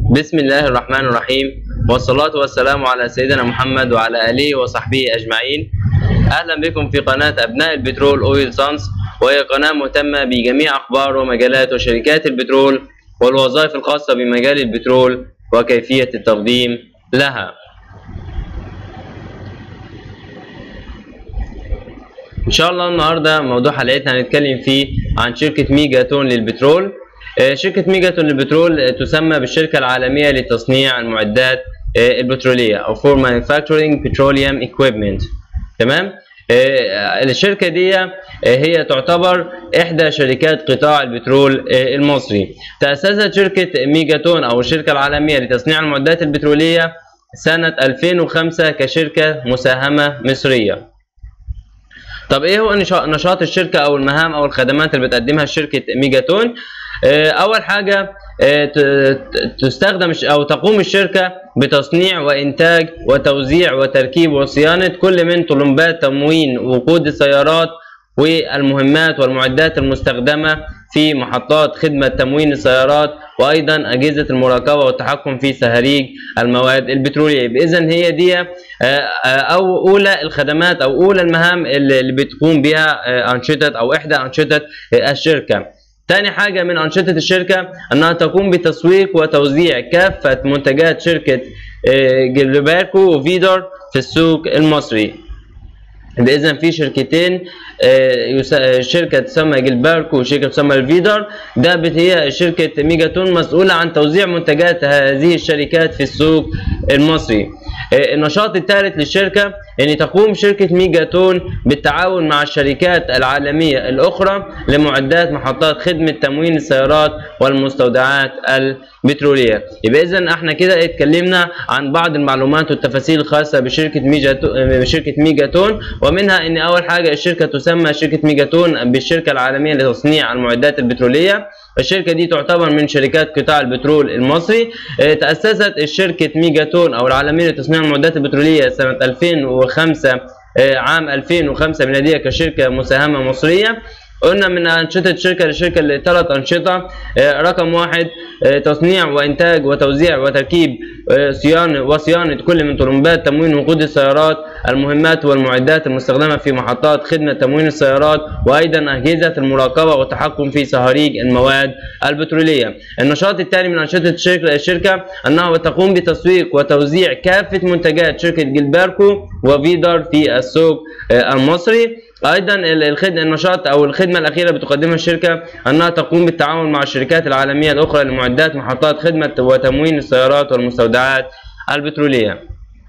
بسم الله الرحمن الرحيم والصلاة والسلام على سيدنا محمد وعلى آله وصحبه أجمعين أهلا بكم في قناة أبناء البترول أويل سانس وهي قناة مهتمة بجميع أخبار ومجالات وشركات البترول والوظائف الخاصة بمجال البترول وكيفية التقديم لها إن شاء الله النهاردة موضوع حلقتنا هنتكلم فيه عن شركة ميجاتون للبترول شركة ميجاتون للبترول تسمى بالشركة العالمية لتصنيع المعدات البترولية أو for manufacturing petroleum equipment تمام الشركة دي هي تعتبر إحدى شركات قطاع البترول المصري تأسست شركة ميجاتون أو الشركة العالمية لتصنيع المعدات البترولية سنة 2005 كشركة مساهمة مصرية طب ايه هو نشاط الشركه او المهام او الخدمات اللي بتقدمها شركه ميجاتون اول حاجه تستخدم او تقوم الشركه بتصنيع وانتاج وتوزيع وتركيب وصيانه كل من طلمبات تموين وقود السيارات والمهمات والمعدات المستخدمه في محطات خدمه تموين السيارات وايضا اجهزه المراقبه والتحكم في سهاريج المواد البتروليه باذن هي دي او اولى الخدمات او اولى المهام اللي بتقوم بها انشطه او احدى انشطه الشركه تاني حاجة من أنشطة الشركة أنها تقوم بتسويق وتوزيع كافة منتجات شركة جلباركو وفيدر في السوق المصري باذن في شركتين شركه تسمى جلباركو وشركه تسمى الفيدر ده هي شركه ميجاتون مسؤوله عن توزيع منتجات هذه الشركات في السوق المصري النشاط الثالث للشركة أن تقوم شركة ميجاتون بالتعاون مع الشركات العالمية الأخرى لمعدات محطات خدمة تموين السيارات والمستودعات البترولية يبقى إذا احنا كده اتكلمنا عن بعض المعلومات والتفاصيل الخاصة بشركة ميجاتون بشركة ميجاتون ومنها أن أول حاجة الشركة تسمى شركة ميجاتون بالشركة العالمية لتصنيع المعدات البترولية الشركة دي تعتبر من شركات قطاع البترول المصري تأسست الشركة ميجاتون أو العالمية لتصنيع المعدات البترولية سنة 2005 عام 2005 ميلادية كشركة مساهمة مصرية قلنا من أنشطة الشركة للشركة اللي ثلاث أنشطة رقم واحد تصنيع وإنتاج وتوزيع وتركيب صيانة وصيانة كل من طلمبات تموين وقود السيارات المهمات والمعدات المستخدمة في محطات خدمة تموين السيارات وأيضا أجهزة المراقبة والتحكم في صهاريج المواد البترولية. النشاط الثاني من أنشطة الشركة, الشركة أنها تقوم بتسويق وتوزيع كافة منتجات شركة جلباركو وفيدر في السوق المصري. ايضا الخدمه النشاط او الخدمه الاخيره بتقدمها الشركه انها تقوم بالتعاون مع الشركات العالميه الاخرى لمعدات محطات خدمه وتموين السيارات والمستودعات البتروليه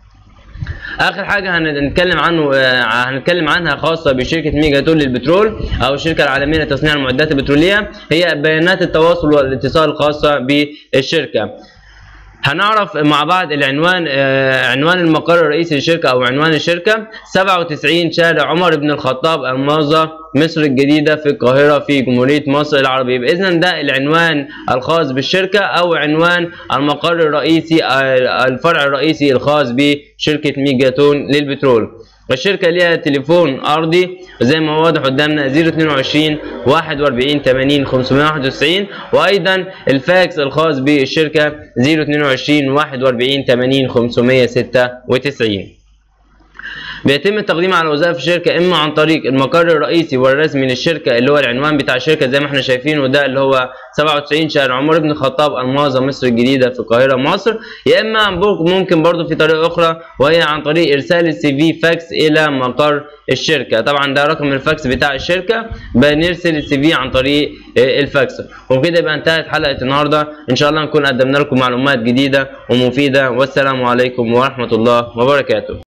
اخر حاجه هنتكلم عنه هنتكلم عنها خاصه بشركه ميجاتون للبترول او الشركه العالميه لتصنيع المعدات البتروليه هي بيانات التواصل والاتصال الخاصه بالشركه هنعرف مع بعض العنوان آه عنوان المقر الرئيسي للشركة أو عنوان الشركة 97 شارع عمر بن الخطاب الماظة مصر الجديدة في القاهرة في جمهورية مصر العربية بإذن ده العنوان الخاص بالشركة أو عنوان المقر الرئيسي آه الفرع الرئيسي الخاص بشركة ميجاتون للبترول الشركة ليها تليفون أرضي زي ما هو واضح قدامنا 022 41 80 591 وأيضا الفاكس الخاص بالشركة 022 41 80 596 بيتم التقديم على وظائف الشركة إما عن طريق المقر الرئيسي والرسمي للشركة اللي هو العنوان بتاع الشركة زي ما احنا شايفين وده اللي هو 97 شارع عمر بن الخطاب الماظة مصر الجديدة في القاهرة مصر يا إما ممكن برضو في طريقة أخرى وهي عن طريق إرسال السي في فاكس إلى مقر الشركة طبعا ده رقم الفاكس بتاع الشركة بنرسل السي في عن طريق الفاكس وبكده يبقى انتهت حلقة النهاردة إن شاء الله نكون قدمنا لكم معلومات جديدة ومفيدة والسلام عليكم ورحمة الله وبركاته